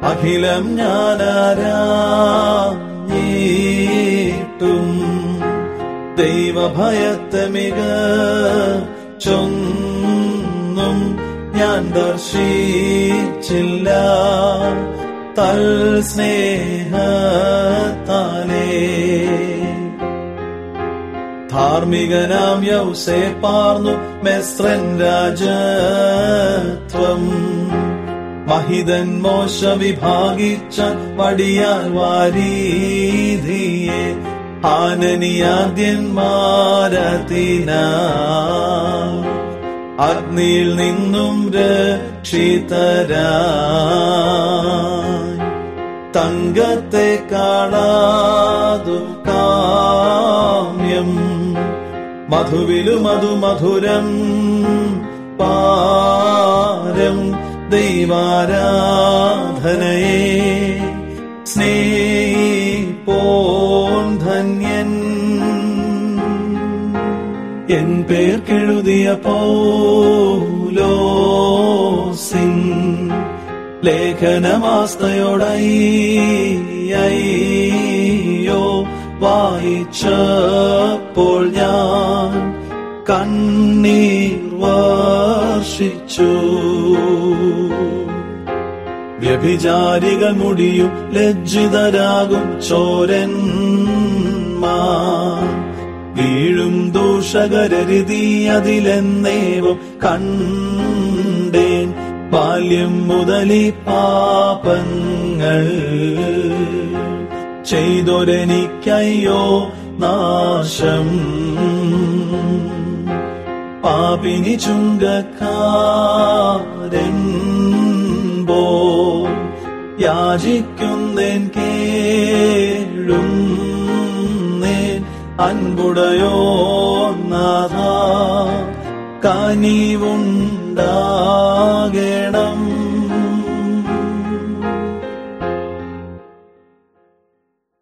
അഖിലം ഞാനാരാഞ്ഞിട്ടും ദൈവഭയത്തെ മിക ചൊന്നും ഞാൻ ദർശിച്ചില്ല തൽ സ്നേഹത്താലേ ധാർമ്മികനാം യൗസേ പാർന്നു മെസ്രൻ രാജത്വം മഹിതൻ മോശ വിഭാഗിച്ച വടിയാൽ വാരീതിയെ ആനനിയാദ്യന്മാരതിന അഗ്നിയിൽ നിന്നും രക്ഷിതരായി തങ്കത്തെ കാണാതു കാമ്യം മധുവിലു മധുമധുരം പാരം ദൈവാരാധനയെ സ്നേഹിപ്പോൻ ധന്യൻ എൻ പേർ കെഴുതിയ പൗലോസിൻ ലേഖനമാസ്തയോടയ്യോ വായിച്ചപ്പോൾ ഞാൻ കണ്ണീർ വർഷിച്ചു വ്യഭിചാരികൾ മുടിയും ലജ്ജിതരാകും ചോരന്മാർ വീഴും ദൂഷകരരുതി അതിലെന്നേവും കണ്ടേൻ ബാല്യം മുതലി പാപങ്ങൾ ചെയ്തൊരെനിക്കയ്യോ നാശം പാപിനി ചുങ്കക്കാരൻ പോ യാചിക്കുന്നേൻ കേഴും നേൻ അൻപുടയോ നാഥ കനിവുണ്ടാകേണം